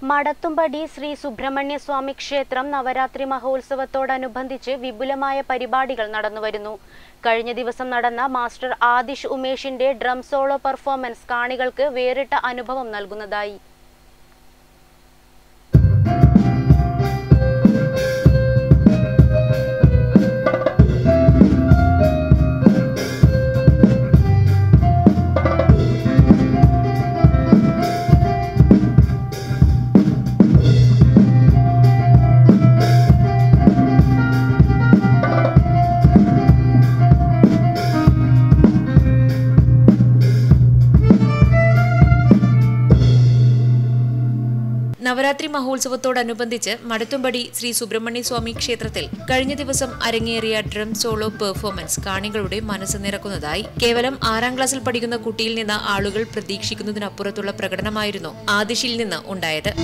മടത്തുംപടി ശ്രീ സുബ്രഹ്മണ്യ സ്വാമി ക്ഷേത്രം നവരാത്രി മഹോത്സവത്തോടനുബന്ധിച്ച് വിപുലമായ പരിപാടികൾ നടന്നുവരുന്നു കഴിഞ്ഞ ദിവസം നടന്ന മാസ്റ്റർ ആദിഷ് ഉമേഷിന്റെ ഡ്രം സോളോ പെർഫോമൻസ് കാണികൾക്ക് വേറിട്ട അനുഭവം നൽകുന്നതായി നവരാത്രി മഹോത്സവത്തോടനുബന്ധിച്ച് മടത്തുംപടി ശ്രീ സുബ്രഹ്മണ്യ സ്വാമി ക്ഷേത്രത്തിൽ കഴിഞ്ഞ ദിവസം അരങ്ങേറിയ ഡ്രം സോളോ പെർഫോമൻസ് കാണികളുടെ മനസ്സ് നിറക്കുന്നതായി കേവലം ആറാം ക്ലാസ്സിൽ പഠിക്കുന്ന കുട്ടിയിൽ നിന്ന് ആളുകൾ പ്രതീക്ഷിക്കുന്നതിനപ്പുറത്തുള്ള പ്രകടനമായിരുന്നു ആദിഷിൽ നിന്ന് ഉണ്ടായത്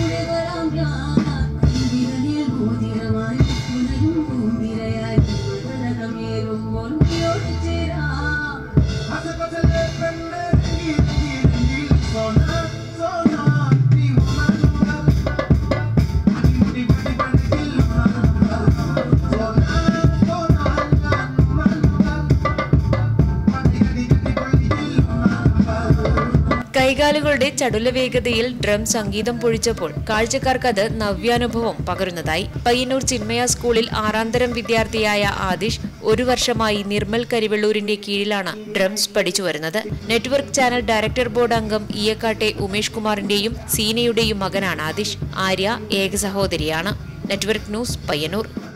കൈകാലുകളുടെ ചടുല വേഗതയിൽ ഡ്രം സംഗീതം പൊഴിച്ചപ്പോൾ കാഴ്ചക്കാർക്ക് അത് നവ്യാനുഭവം പകരുന്നതായി പയ്യന്നൂർ ചിന്മയ സ്കൂളിൽ ആറാന്തരം വിദ്യാർത്ഥിയായ ആദിഷ് ഒരു വർഷമായി നിർമ്മൽ കരിവെള്ളൂരിന്റെ കീഴിലാണ് ഡ്രംസ് പഠിച്ചു വരുന്നത് നെറ്റ്വർക്ക് ചാനൽ ഡയറക്ടർ ബോർഡ് അംഗം ഈയക്കാട്ടെ ഉമേഷ് കുമാറിന്റെയും സീനയുടെയും മകനാണ് ആദിഷ് ആര്യ ഏക സഹോദരിയാണ് നെറ്റ്വർക്ക് ന്യൂസ് പയ്യന്നൂർ